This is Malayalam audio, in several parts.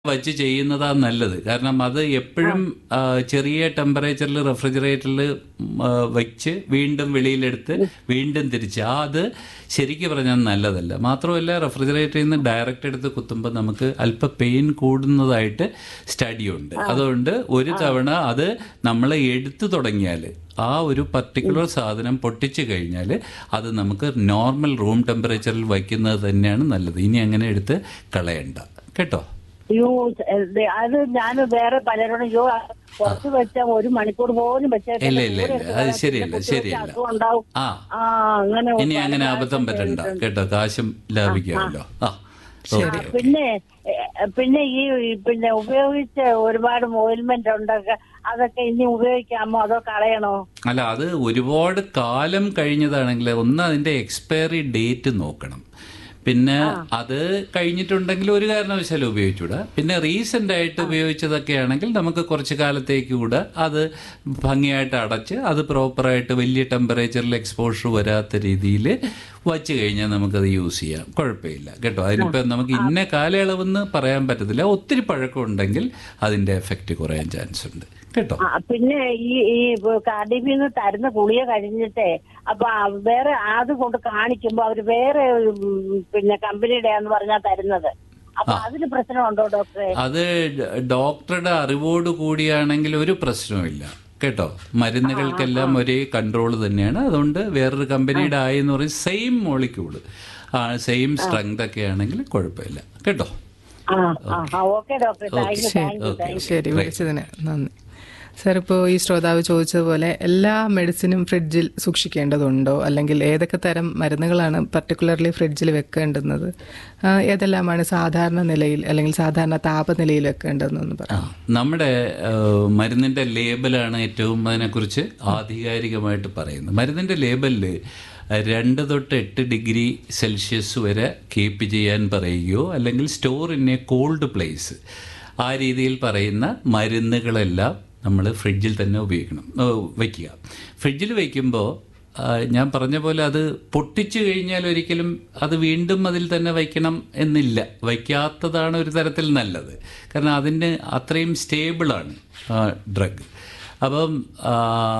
വച്ച് ചെയ്യുന്നതാ നല്ലത് കാരണം അത് എപ്പോഴും ആ, ചെറിയ ടെമ്പറേച്ചറിൽ റെഫ്രിജറേറ്ററിൽ വെച്ച് വീണ്ടും വെളിയിലെടുത്ത് വീണ്ടും തിരിച്ച് ആ അത് ശരിക്കും പറഞ്ഞാൽ നല്ലതല്ല മാത്രമല്ല റെഫ്രിജറേറ്ററിൽ നിന്ന് ഡയറക്റ്റ് എടുത്ത് കുത്തുമ്പോൾ നമുക്ക് അല്പ പെയിൻ കൂടുന്നതായിട്ട് സ്റ്റഡിയുണ്ട് അതുകൊണ്ട് ഒരു തവണ അത് നമ്മൾ എടുത്തു തുടങ്ങിയാൽ ആ ഒരു പർട്ടിക്കുലർ സാധനം പൊട്ടിച്ചു കഴിഞ്ഞാൽ അത് നമുക്ക് നോർമൽ റൂം ടെമ്പറേച്ചറിൽ വയ്ക്കുന്നത് തന്നെയാണ് നല്ലത് ഇനി അങ്ങനെ എടുത്ത് കളയണ്ട കേട്ടോ അയ്യോ ഇത് അത് ഞാൻ വേറെ പലരോടും അയ്യോ കുറച്ച് വെച്ച ഒരു മണിക്കൂർ പോലും വെച്ചേക്കില്ല. ഇല്ല ഇല്ല ദൂരെ ഇല്ല അത് ശരിയല്ല കുട്ടികൾക്ക് ശരിയല്ല അസുഖം ഉണ്ടാവും ആ ആ അങ്ങനെ ഇനി അങ്ങനെ ഒരുപാട് അബദ്ധം പറ്റണ്ട കേട്ടിട്ടുണ്ട്. കേട്ടോ കാശും ലാഭിക്കാമല്ലോ ആ ആ, പിന്നെ എ, പിന്നെ ഈ ഈ പിന്നെ ഉപയോഗിച്ച ഒരുപാട് ഓയിൽമെന്റ് ഉണ്ടൊക്കെ അതൊക്കെ ഇനി ഉപയോഗിക്കാമോ അതോ കളയണോ അല്ല അത് ഒരുപാട് കാലം കഴിഞ്ഞതാണെങ്കിൽ ഒന്ന് അതിന്റെ എക്സ്പയറി ഡേറ്റ് നോക്കണം പിന്നെ അത് കഴിഞ്ഞിട്ടുണ്ടെങ്കിൽ ഒരു കാരണവശാലും ഉപയോഗിച്ചൂടാ പിന്നെ റീസെന്റ് ആയിട്ട് ഉപയോഗിച്ചതൊക്കെ ആണെങ്കിൽ നമുക്ക് കുറച്ച് കാലത്തേക്ക് കൂടെ അത് ഭംഗിയായിട്ട് അടച്ച് അത് പ്രോപ്പറായിട്ട് വലിയ ടെമ്പറേച്ചറിൽ എക്സ്പോഷർ വരാത്ത രീതിയിൽ വച്ച് കഴിഞ്ഞാൽ നമുക്കത് യൂസ് ചെയ്യാം കുഴപ്പമില്ല കേട്ടോ അതിനിപ്പോൾ നമുക്ക് ഇന്ന കാലയളവെന്ന് പറയാൻ പറ്റത്തില്ല ഒത്തിരി പഴക്കം ഉണ്ടെങ്കിൽ അതിന്റെ എഫക്റ്റ് കുറയാൻ ചാൻസ് ഉണ്ട് കേട്ടോ ആ, പിന്നെ ഈ ഈ കാർഡിബിന്ന് തരുന്ന ഗുളിക കഴിഞ്ഞിട്ടേ അപ്പൊ ആ വേറെ അത് കൊണ്ട് കാണിക്കുമ്പോ അവര് വേറെ ഉം, പിന്നെ കമ്പനിയുടെ എന്ന് പറഞ്ഞാ തരുന്നത് അപ്പൊ അതിന് പ്രശ്നമുണ്ടോ ഡോക്ടറെ അത് ഡ- ഡോക്ടറുടെ അറിവോട് കൂടിയാണെങ്കിൽ ഒരു പ്രശ്നവുമില്ല കേട്ടോ മരുന്നുകൾക്കെല്ലാം ഒരേ കൺട്രോൾ തന്നെയാണ് അതുകൊണ്ട് വേറൊരു കമ്പനിയുടെ ആയെന്ന് പറയും സെയിം മോളിക്യൂള് സെയിം സ്ട്രെങ്ത് ഒക്കെ ആണെങ്കിൽ കുഴപ്പമില്ല കേട്ടോ ആ ആ ഓക്കെ ഡോക്ടറെ thank you thank you thank you ശരി വിളിച്ചതിന് നന്ദി സാർ ഇപ്പോൾ ഈ ശ്രോതാവ് ചോദിച്ചതുപോലെ എല്ലാ മെഡിസിനും ഫ്രിഡ്ജിൽ സൂക്ഷിക്കേണ്ടതുണ്ടോ അല്ലെങ്കിൽ ഏതൊക്കെ തരം മരുന്നുകളാണ് പർട്ടിക്കുലർലി ഫ്രിഡ്ജിൽ വെക്കേണ്ടുന്നത് ആ, ഏതെല്ലാമാണ് സാധാരണ നിലയിൽ അല്ലെങ്കിൽ സാധാരണ താപനിലയിൽ വെക്കേണ്ടതെന്നൊന്ന് ആ, പറയാം നമ്മുടെ ആ, മരുന്നിന്റെ ലേബലാണ് ഏറ്റവും അതിനെക്കുറിച്ച് ആധികാരികമായിട്ട് പറയുന്നത് മരുന്നിന്റെ ലേബലിൽ രണ്ട് തൊട്ട് എട്ട് ഡിഗ്രി സെൽഷ്യസ് വരെ കീപ്പ് ചെയ്യാൻ പറയുകയോ അല്ലെങ്കിൽ store in a cold place ആ രീതിയിൽ പറയുന്ന മരുന്നുകളെല്ലാം നമ്മൾ ഫ്രിഡ്ജിൽ തന്നെ ഉപയോഗിക്കണം ഏ, വയ്ക്കുക ഫ്രിഡ്ജിൽ വയ്ക്കുമ്പോൾ ആ, ഞാൻ പറഞ്ഞ പോലെ അത് പൊട്ടിച്ചു കഴിഞ്ഞാൽ ഒരിക്കലും അത് വീണ്ടും അതിൽ തന്നെ വയ്ക്കണം എന്നില്ല വയ്ക്കാത്തതാണ് ഒരു തരത്തിൽ നല്ലത് കാരണം അതിന് അത്രയും സ്റ്റേബിളാണ് ഡ്രഗ് അപ്പം ആ,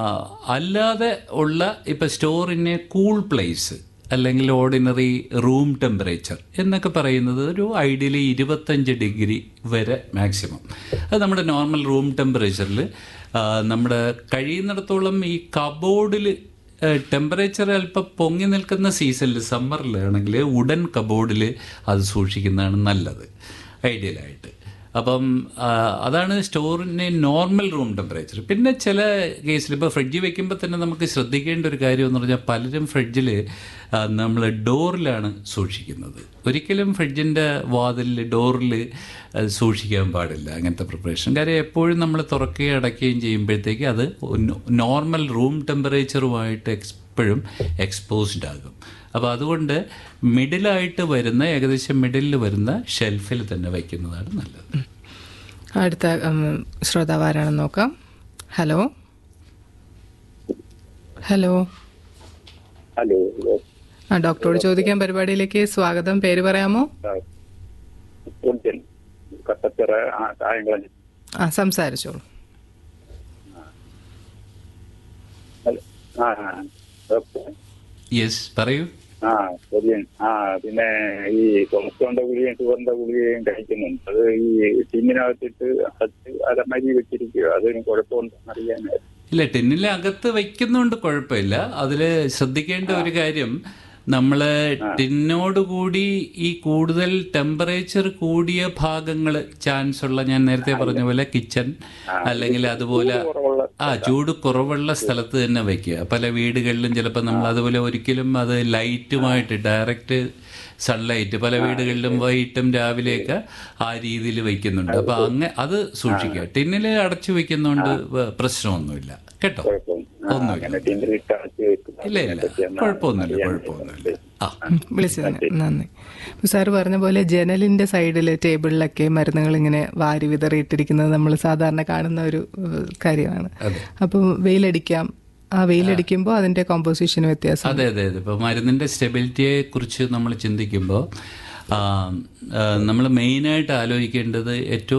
അല്ലാതെ ഉള്ള ഇപ്പം സ്റ്റോറിനെ കൂൾ പ്ലേസ് അല്ലെങ്കിൽ ഓർഡിനറി റൂം ടെമ്പറേച്ചർ എന്നൊക്കെ പറയുന്നത് ഒരു ഐഡിയലി ഇരുപത്തഞ്ച് ഡിഗ്രി വരെ മാക്സിമം അത് നമ്മുടെ നോർമൽ റൂം ടെമ്പറേച്ചറിൽ നമ്മുടെ കഴിയുന്നിടത്തോളം ഈ കബോർഡിൽ ടെമ്പറേച്ചർ അല്പം പൊങ്ങി നിൽക്കുന്ന സീസണിൽ സമ്മറിലാണെങ്കിൽ ഉടൻ കബോർഡിൽ അത് സൂക്ഷിക്കുന്നതാണ് നല്ലത് ഐഡിയലായിട്ട് അപ്പം ആ, അതാണ് സ്റ്റോറിന് നോർമൽ റൂം ടെമ്പറേച്ചർ പിന്നെ ചില കേസിൽ ഇപ്പോൾ ഫ്രിഡ്ജിൽ വെക്കുമ്പോൾ തന്നെ നമുക്ക് ശ്രദ്ധിക്കേണ്ട ഒരു കാര്യം എന്ന് പറഞ്ഞാൽ പലരും ഫ്രിഡ്ജിൽ നമ്മൾ ഡോറിലാണ് സൂക്ഷിക്കുന്നത് ഒരിക്കലും ഫ്രിഡ്ജിൻ്റെ വാതിലിൽ ഡോറിൽ സൂക്ഷിക്കാൻ പാടില്ല അങ്ങനത്തെ പ്രിപ്പറേഷൻ കാര്യം എപ്പോഴും നമ്മൾ തുറക്കുകയും അടയ്ക്കുകയും ചെയ്യുമ്പോഴത്തേക്ക് അത് നോർമൽ റൂം ടെമ്പറേച്ചറുമായിട്ട് എപ്പോഴും എക്സ്പോസ്ഡ് ആകും അപ്പോൾ അതുകൊണ്ട് മിഡിലായിട്ട് വരുന്ന ഏകദേശം മിഡിലിൽ വരുന്ന ഷെൽഫിൽ തന്നെ വയ്ക്കുന്നതാണ് നല്ലത് അടുത്ത ഉം, ശ്രോതാവ് ആരാണെന്ന് നോക്കാം ഹലോ ഹലോ ഹലോ ആ ഡോക്ടറോട് ചോദിക്കാൻ പരിപാടിയിലേക്ക് സ്വാഗതം പേര് പറയാമോ ഉജ്ജൻ കട്ടച്ചിറ ആ, കായംകുളം ആ സംസാരിച്ചോളൂ ഹലോ. ആ ആ, ഡോക്ടർ യെസ് പറയൂ ആ ശരിയാണ് ആ പിന്നെ ഈ കൊളസ്ട്രോളിന്റെ ഗുളികയും ഷുഗറിന്റെ ഗുളികയും കഴിക്കുന്നുണ്ട് അത് ഈ ടിന്നിനകത്തിട്ട് അടച്ച് അലമരി വെച്ചിരിക്കുക അതിന് കുഴപ്പമുണ്ടെന്ന് അറിയാനായിരുന്നു ഇല്ല ടെന്നിലെ അകത്ത് വയ്ക്കുന്നുണ്ട് കുഴപ്പമില്ല അതിൽ ശ്രദ്ധിക്കേണ്ട ഒരു കാര്യം നമ്മൾ ടിന്നോടുകൂടി ഈ കൂടുതൽ ടെമ്പറേച്ചർ കൂടിയ ഭാഗങ്ങൾ ചാൻസ് ഉള്ള ഞാൻ നേരത്തെ പറഞ്ഞ പോലെ കിച്ചൺ അല്ലെങ്കിൽ അതുപോലെ കുറവുള്ള ആ ചൂട് കുറവുള്ള സ്ഥലത്ത് തന്നെ വെക്കുക പല വീടുകളിലും ചിലപ്പോൾ നമ്മൾ അതുപോലെ ഒരിക്കലും അത് ലൈറ്റുമായിട്ട് ഡയറക്റ്റ് സൺലൈറ്റ് പല വീടുകളിലും വൈകിട്ടും രാവിലെയൊക്കെ ആ രീതിയിൽ വെക്കുന്നുണ്ട് അപ്പൊ അങ്ങ അത് സൂക്ഷിക്കുക ടിന്നിൽ അടച്ചു വെക്കുന്നോണ്ട് വ- പ്രശ്നമൊന്നുമില്ല കേട്ടോ കുഴപ്പം ആ, ഒന്നുമില്ല അങ്ങനെ ടിന്നിലിട്ട് അടച്ച് വെക്കുക ഇല്ല ഇല്ല കുഴപ്പമൊന്നുമില്ല കുഴപ്പമൊന്നുമില്ല ആ ഉം, വിളിച്ചതിന് നന്ദി ഇപ്പൊ സാറ് പറഞ്ഞ പോലെ ജനലിന്റെ സൈഡിൽ ടേബിളിലൊക്കെ മരുന്നുകൾ ഇങ്ങനെ വാരി വിതറിയിട്ടിരിക്കുന്നത് നമ്മൾ സാധാരണ കാണുന്ന ഒരു ഏഹ്, കാര്യമാണ് അപ്പം വെയിലടിക്കാം ആ വെയിലടിക്കുമ്പോൾ അതിന്റെ കോമ്പോസിഷൻ വ്യത്യാസം അതെ അതെ അതെ ഇപ്പൊ മരുന്നിന്റെ സ്റ്റെബിലിറ്റിയെ കുറിച്ച് നമ്മൾ ചിന്തിക്കുമ്പോൾ നമ്മൾ മെയിനായിട്ട് ആലോചിക്കേണ്ടത് ഏറ്റവും